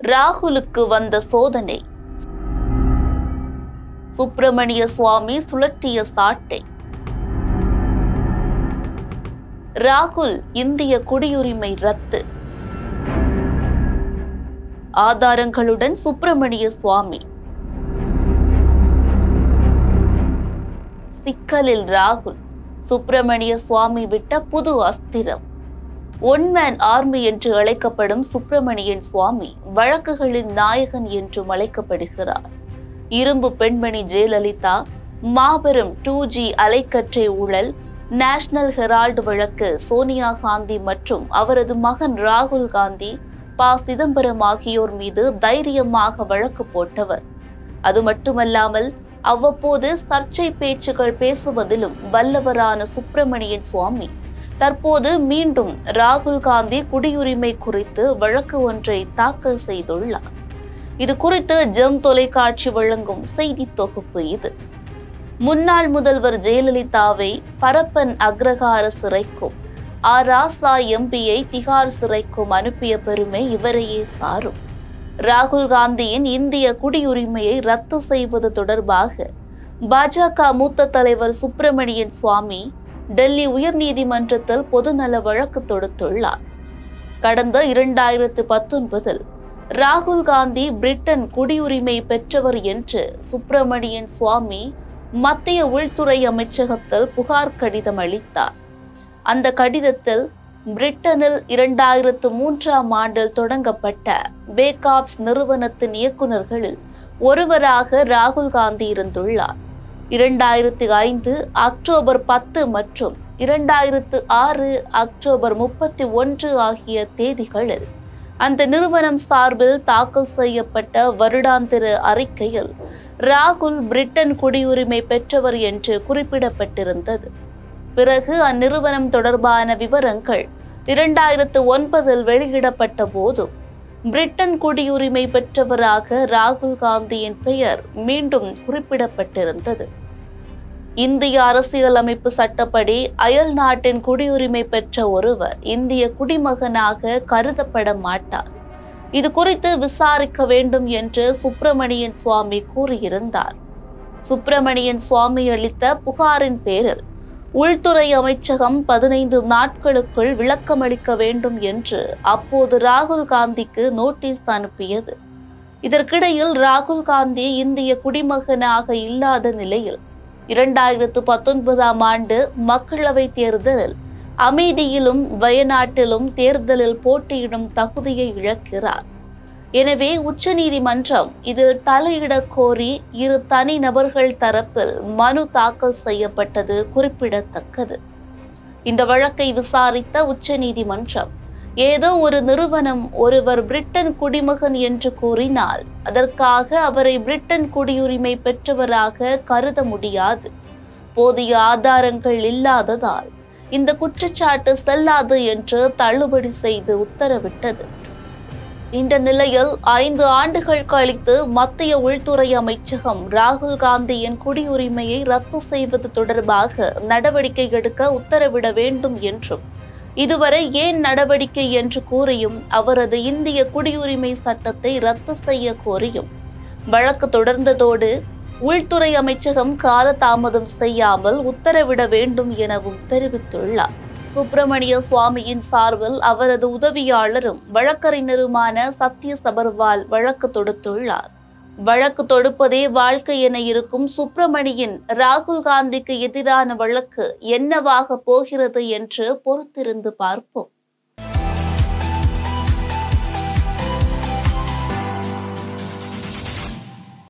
ராகுலுக்கு வந்த சோதனை சுப்பிரமணிய சுவாமி சுழற்றிய சாட்டை ராகுல் இந்திய குடியுரிமை ரத்து ஆதாரங்களுடன் சுப்பிரமணிய சுவாமி சிக்கலில் ராகுல் சுப்பிரமணிய சுவாமி விட்ட புது அஸ்திரம் ஒன்மேன் ஆர்மி என்று அழைக்கப்படும் சுப்பிரமணியன் சுவாமி வழக்குகளின் நாயகன் என்றும் அழைக்கப்படுகிறார் இரும்பு பெண்மணி ஜெயலலிதா மாபெரும் டூ ஜி அலைக்கற்றை ஊழல் நேஷனல் ஹெரால்டு வழக்கு சோனியா காந்தி மற்றும் அவரது மகன் ராகுல் காந்தி ப சிதம்பரம் ஆகியோர் மீது தைரியமாக வழக்கு போட்டவர் அது மட்டுமல்லாமல் அவ்வப்போது சர்ச்சை பேச்சுகள் பேசுவதிலும் வல்லவரான சுப்பிரமணியன் சுவாமி தற்போது மீண்டும் ராகுல் காந்தி குடியுரிமை குறித்து வழக்கு ஒன்றை தாக்கல் செய்துள்ளார் இது குறித்து ஜெம் தொலைக்காட்சி வழங்கும் செய்தி தொகுப்பு இது முன்னாள் முதல்வர் ஜெயலலிதாவை பரப்பன் அக்ரஹார சிறைக்கும் ஆ ராசா எம்பியை திகார் சிறைக்கும் அனுப்பிய பெருமை இவரையே சாரும் ராகுல் காந்தியின் இந்திய குடியுரிமையை ரத்து செய்வது தொடர்பாக பாஜக மூத்த தலைவர் சுப்பிரமணியன் சுவாமி டெல்லி உயர்நீதிமன்றத்தில் பொதுநல வழக்கு தொடுத்துள்ளார் கடந்த இரண்டாயிரத்து பத்தொன்பதில் ராகுல் காந்தி பிரிட்டன் குடியுரிமை பெற்றவர் என்று சுப்பிரமணியன் சுவாமி மத்திய உள்துறை அமைச்சகத்தில் புகார் கடிதம் அளித்தார் அந்த கடிதத்தில் பிரிட்டனில் இரண்டாயிரத்து மூன்றாம் ஆண்டில் தொடங்கப்பட்ட பேகாப்ஸ் நிறுவனத்தின் இயக்குநர்களில் ஒருவராக ராகுல் காந்தி இருந்துள்ளார் இரண்டாயிரத்து ஐந்து அக்டோபர் பத்து மற்றும் இரண்டாயிரத்து ஆறு அக்டோபர் முப்பத்தி ஒன்று ஆகிய தேதிகளில் அந்த நிறுவனம் சார்பில் தாக்கல் செய்யப்பட்ட வருடாந்திர அறிக்கையில் ராகுல் பிரிட்டன் குடியுரிமை பெற்றவர் என்று குறிப்பிடப்பட்டிருந்தது பிறகு அந்நிறுவனம் தொடர்பான விவரங்கள் இரண்டாயிரத்து ஒன்பதில் வெளியிடப்பட்ட போதும் பிரிட்டன் குடியுரிமை பெற்றவராக ராகுல் காந்தியின் பெயர் மீண்டும் குறிப்பிடப்பட்டிருந்தது இந்திய அரசியலமைப்பு சட்டப்படி அயல் நாட்டின் குடியுரிமை பெற்ற ஒருவர் இந்திய குடிமகனாக கருதப்பட மாட்டார் இது குறித்து விசாரிக்க வேண்டும் என்று சுப்பிரமணியன் சுவாமி கூறியிருந்தார் சுப்பிரமணியன் சுவாமி அளித்த புகாரின் பேரில் உள்துறை அமைச்சகம் பதினைந்து நாட்களுக்குள் விளக்கமளிக்க வேண்டும் என்று அப்போது ராகுல் காந்திக்கு நோட்டீஸ் அனுப்பியது இதற்கிடையில் ராகுல் காந்தி இந்திய குடிமகனாக இல்லாத நிலையில் இரண்டாயிரத்து பத்தொன்பதாம் ஆண்டு மக்களவை தேர்தலில் அமைதியிலும் வயநாட்டிலும் தேர்தலில் போட்டியிடும் தகுதியை இழக்கிறார் எனவே உச்சநீதிமன்றம் இதில் தலையிடக் கோரி இரு தனி நபர்கள் தரப்பில் மனு தாக்கல் செய்யப்பட்டது குறிப்பிடத்தக்கது இந்த வழக்கை விசாரித்த உச்சநீதிமன்றம் ஏதோ ஒரு நிறுவனம் ஒருவர் பிரிட்டன் குடிமகன் என்று கூறினால் அதற்காக அவரை பிரிட்டன் குடியுரிமை பெற்றவராக கருத முடியாது போதிய ஆதாரங்கள் இல்லாததால் இந்த குற்றச்சாட்டு செல்லாது என்று தள்ளுபடி செய்து உத்தரவிட்டது இந்த நிலையில் ஐந்து ஆண்டுகள் கழித்து மத்திய உள்துறை அமைச்சகம் ராகுல் காந்தியின் குடியுரிமையை ரத்து செய்வது தொடர்பாக நடவடிக்கை எடுக்க உத்தரவிட வேண்டும் என்றும் இதுவரை ஏன் நடவடிக்கை என்று கூறியும் அவரது இந்திய குடியுரிமை சட்டத்தை ரத்து செய்ய கோரியும் வழக்கு தொடர்ந்ததோடு உள்துறை அமைச்சகம் காலதாமதம் செய்யாமல் உத்தரவிட வேண்டும் எனவும் தெரிவித்துள்ளார் சுப்பிரமணிய சுவாமியின் சார்பில் அவரது உதவியாளரும் வழக்கறிஞருமான சத்ய சபர்வால் வழக்கு தொடுத்துள்ளார் வழக்கு தொடுப்பதே வாழ்க்கை என இருக்கும் சுப்பிரமணியன் ராகுல் காந்திக்கு எதிரான வழக்கு என்னவாக போகிறது என்று பொறுத்திருந்து பார்ப்போம்